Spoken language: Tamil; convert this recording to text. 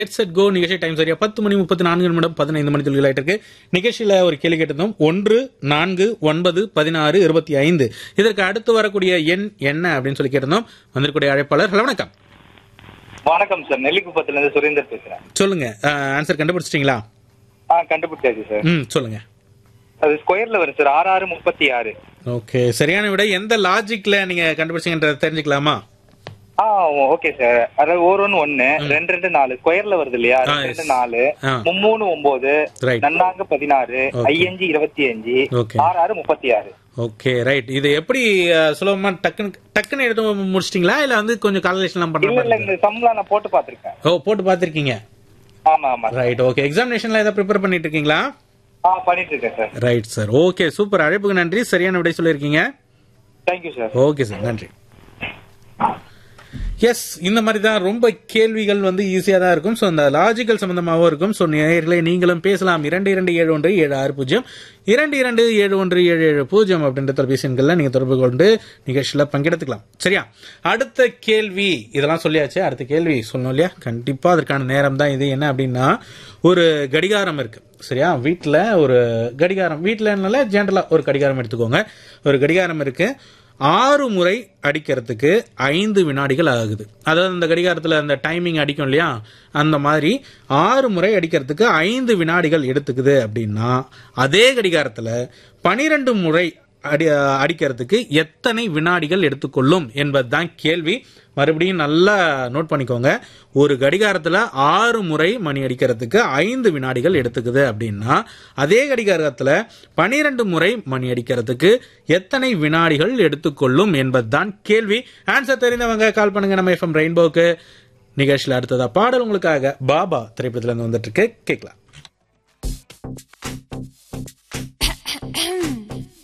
ஹெட் செட் கோ நிகழ்ச்சி டைம் சரியா பத்து மணி முப்பத்தி நான்கு நிமிடம் பதினைந்து மணி தொழில் இருக்கு நிகழ்ச்சியில ஒரு கேள்வி கேட்டிருந்தோம் ஒன்று நான்கு ஒன்பது பதினாறு இருபத்தி ஐந்து இதற்கு அடுத்து வரக்கூடிய எண் என்ன அப்படின்னு சொல்லி கேட்டிருந்தோம் வந்திருக்கூடிய அழைப்பாளர் ஹலோ வணக்கம் வணக்கம் சார் நெல்லிக்குப்பத்துல இருந்து சுரேந்தர் பேசுறேன் சொல்லுங்க ஆன்சர் கண்டுபிடிச்சிட்டீங்களா ஆ கண்டுபிடிச்சாச்சு சார் ம் சொல்லுங்க அது ஸ்கொயர்ல வரும் சார் ஆறு ஆறு முப்பத்தி ஆறு ஓகே சரியான விட எந்த லாஜிக்ல நீங்க கண்டுபிடிச்சீங்கன்றத தெரிஞ்சுக்கலாமா ஆ ஓகே சார் அதாவது ஒரு ஒன்னு ஒன்னு ரெண்டு ரெண்டு நாலு ஸ்கொயர்ல வருது இல்லையா ஆ, ரெண்டு yes. ரெண்டு நாலு ஆ. மும்மூணு ஒன்பது Right. நன்னாங்க பதினாறு Okay. ஐயஞ்சு இருபத்தி அஞ்சு Okay. ஆறு ஆறு முப்பத்தி ஆறு ஓகே ரைட் இது எப்படி அஹ், சுலபமா டக்குன்னு டக்குன்னு எடுத்து முடிச்சிட்டீங்களா இல்ல வந்து கொஞ்சம் கால்குலேஷன்லாம் இல்ல இல்ல பண்ற இந்த சம்லாம் நான் போட்டு பாத்திருக்கேன் ஓ போட்டு பார்த்திருக்கீங்க ஆமா ஆமா ரைட் ஓகே எக்ஸாமினேஷன்ல ஏதாவது ப்ரிப்பேர் பண்ணிட்டு இருக்கீங்களா ஆ பண்ணிட்டு இருக்கேன் sir right sir okay super அழைப்புக்கு நன்றி சரியான விடை சொல்லியிருக்கீங்க தேங்க்யூ சார் ஓகே சார் நன்றி எஸ் இந்த மாதிரி தான் ரொம்ப கேள்விகள் வந்து ஈஸியாக தான் இருக்கும் ஸோ அந்த லாஜிக்கல் சம்பந்தமாகவும் இருக்கும் ஸோ நேயர்களே நீங்களும் பேசலாம் இரண்டு இரண்டு ஏழு ஒன்று ஏழு ஆறு பூஜ்ஜியம் இரண்டு இரண்டு ஏழு ஒன்று ஏழு ஏழு பூஜ்ஜியம் அப்படின்ற தொலைபேசி எண்களில் நீங்கள் தொடர்பு கொண்டு நிகழ்ச்சியில் பங்கெடுத்துக்கலாம் சரியா அடுத்த கேள்வி இதெல்லாம் சொல்லியாச்சு அடுத்த கேள்வி சொல்லணும் இல்லையா கண்டிப்பாக அதற்கான நேரம் தான் இது என்ன அப்படின்னா ஒரு கடிகாரம் இருக்கு சரியா வீட்டில் ஒரு கடிகாரம் வீட்டில் ஜென்ரலாக ஒரு கடிகாரம் எடுத்துக்கோங்க ஒரு கடிகாரம் இருக்கு ஆறு முறை அடிக்கிறதுக்கு ஐந்து வினாடிகள் ஆகுது அதாவது அந்த கடிகாரத்தில் அந்த டைமிங் அடிக்கும் இல்லையா அந்த மாதிரி ஆறு முறை அடிக்கிறதுக்கு ஐந்து வினாடிகள் எடுத்துக்குது அப்படின்னா அதே கடிகாரத்தில் பனிரெண்டு முறை அடி அடிக்கிறதுக்கு எத்தனை வினாடிகள் எடுத்துக்கொள்ளும் என்பதுதான் கேள்வி மறுபடியும் நல்லா நோட் பண்ணிக்கோங்க ஒரு கடிகாரத்தில் ஆறு முறை மணி அடிக்கிறதுக்கு ஐந்து வினாடிகள் எடுத்துக்குது அப்படின்னா அதே கடிகாரத்தில் பனிரெண்டு முறை மணி அடிக்கிறதுக்கு எத்தனை வினாடிகள் எடுத்துக்கொள்ளும் என்பதுதான் கேள்வி ஆன்சர் தெரிந்தவங்க கால் பண்ணுங்க நம்ம எஃப்எம் ரெயின்போக்கு நிகழ்ச்சியில் அடுத்ததா பாடல் உங்களுக்காக பாபா திரைப்படத்துல இருந்து வந்துட்டு இருக்கு கேட்கலாம்